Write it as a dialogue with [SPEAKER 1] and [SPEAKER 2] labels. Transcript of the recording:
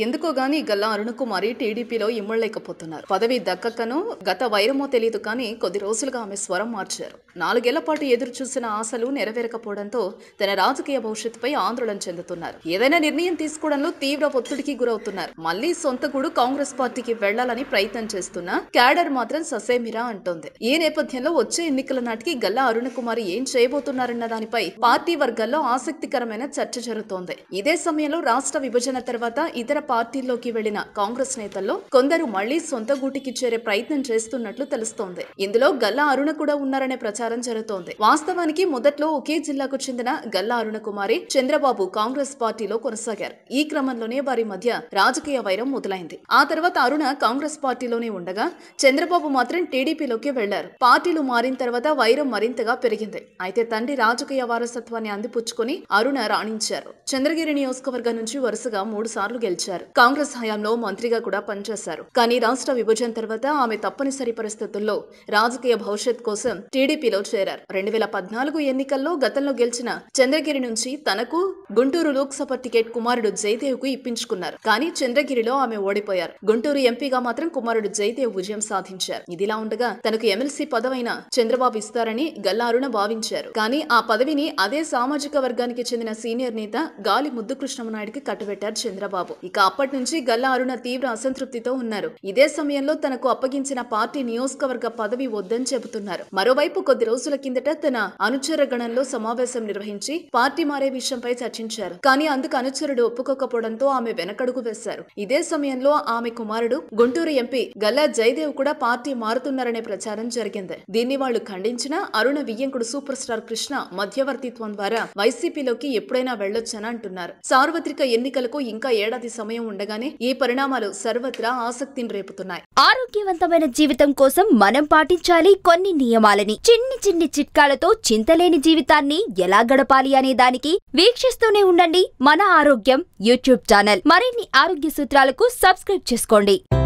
[SPEAKER 1] ఎందుకో గాని గల్లా అరుణకుమారి టీడీపీలో ఇమ్మడలేకపోతున్నారు పదవి దక్కకను గత వైరమో తెలియదు కానీ కొద్ది రోజులుగా ఆమె స్వరం మార్చారు నాలుగేళ్ల పాటు ఎదురు చూసిన ఆశలు నెరవేరకపోవడంతో తన రాజకీయ భవిష్యత్తుపై ఆందోళన చెందుతున్నారు ఏదైనా నిర్ణయం తీసుకోవడంలో తీవ్ర ఒత్తిడికి గురవుతున్నారు మళ్లీ సొంత గూడు కాంగ్రెస్ పార్టీకి వెళ్లాలని ప్రయత్నం చేస్తున్న క్యాడర్ మాత్రం ససేమిరా అంటోంది ఈ నేపథ్యంలో వచ్చే ఎన్నికల నాటికి గల్లా అరుణకుమారి ఏం చేయబోతున్నారన్న దానిపై పార్టీ వర్గాల్లో ఆసక్తికరమైన చర్చ జరుగుతోంది ఇదే సమయంలో రాష్ట్ర విభజన తర్వాత ఇతర పార్టీల్లోకి వెళ్లిన కాంగ్రెస్ నేతల్లో కొందరు మళ్లీ సొంత గూటికి చేరే ప్రయత్నం చేస్తున్నట్లు తెలుస్తోంది ఇందులో గల్లా అరుణ కూడా ఉన్నారనే ప్రచారం జరుగుతోంది వాస్తవానికి మొదట్లో ఒకే జిల్లాకు చెందిన గల్లా అరుణ కుమారి చంద్రబాబు కాంగ్రెస్ పార్టీలో కొనసాగారు ఈ క్రమంలోనే వారి మధ్య రాజకీయ వైరం మొదలైంది ఆ తర్వాత అరుణ కాంగ్రెస్ పార్టీలోనే ఉండగా చంద్రబాబు మాత్రం టీడీపీలోకి వెళ్లారు పార్టీలు మారిన తర్వాత వైరం మరింతగా పెరిగింది అయితే తండ్రి రాజకీయ వారసత్వాన్ని అందిపుచ్చుకొని అరుణ రాణించారు చంద్రగిరి నియోజకవర్గం నుంచి వరుసగా మూడు సార్లు గెలిచారు కాంగ్రెస్ హయాంలో మంత్రిగా కూడా పనిచేశారు కానీ రాష్ట్ర విభజన తర్వాత ఆమె తప్పనిసరి పరిస్థితుల్లో రాజకీయ భవిష్యత్ కోసం టీడీపీలో చేరారు రెండు వేల పద్నాలుగు ఎన్నికల్లో గతంలో గెలిచిన చంద్రగిరి నుంచి తనకు గుంటూరు లోక్సభ టికెట్ కుమారుడు జయదేవ్ కు ఇప్పించుకున్నారు కానీ చంద్రగిరిలో ఆమె ఓడిపోయారు గుంటూరు ఎంపీగా మాత్రం కుమారుడు జయదేవ్ విజయం సాధించారు ఇదిలా ఉండగా తనకు ఎమ్మెల్సీ పదవైన చంద్రబాబు ఇస్తారని గల్లా అరుణ భావించారు కానీ ఆ పదవిని అదే సామాజిక వర్గానికి చెందిన సీనియర్ నేత గాలి ముద్దు కృష్ణమనాయుడికి కట్టబెట్టారు చంద్రబాబు ఇక అప్పటి నుంచి గల్లా అరుణ తీవ్ర అసంతృప్తితో ఉన్నారు ఇదే సమయంలో తనకు అప్పగించిన పార్టీ నియోజకవర్గ పదవి వద్దని చెబుతున్నారు మరోవైపు కొద్ది రోజుల కిందట తన అనుచర గణంలో సమావేశం నిర్వహించి పార్టీ మారే విషయంపై చర్చించారు కానీ అందుకు అనుచరుడు ఒప్పుకోకపోవడంతో ఆమె వెనకడుగు వేశారు ఇదే సమయంలో ఆమె కుమారుడు గుంటూరు ఎంపీ గల్లా జయదేవ్ కూడా పార్టీ మారుతున్నారనే ప్రచారం జరిగింది దీన్ని వాళ్ళు ఖండించినా అరుణ వియ్యంకుడు సూపర్ స్టార్ కృష్ణ మధ్యవర్తిత్వం ద్వారా వైసీపీలోకి ఎప్పుడైనా వెళ్లొచ్చని అంటున్నారు సార్వత్రిక ఎన్నికలకు ఇంకా ఏడాది సమయం ఉండగానే ఈ పరిణామాలు సర్వత్రా ఆసక్తిని రేపుతున్నాయి
[SPEAKER 2] ఆరోగ్యవంతమైన జీవితం కోసం మనం పాటించాలి కొన్ని నియమాలని చిన్ని చిన్ని చిట్కాలతో చింతలేని జీవితాన్ని ఎలా గడపాలి అనే దానికి వీక్షిస్తూనే ఉండండి మన ఆరోగ్యం యూట్యూబ్ ఛానల్ మరిన్ని ఆరోగ్య సూత్రాలకు సబ్స్క్రైబ్ చేసుకోండి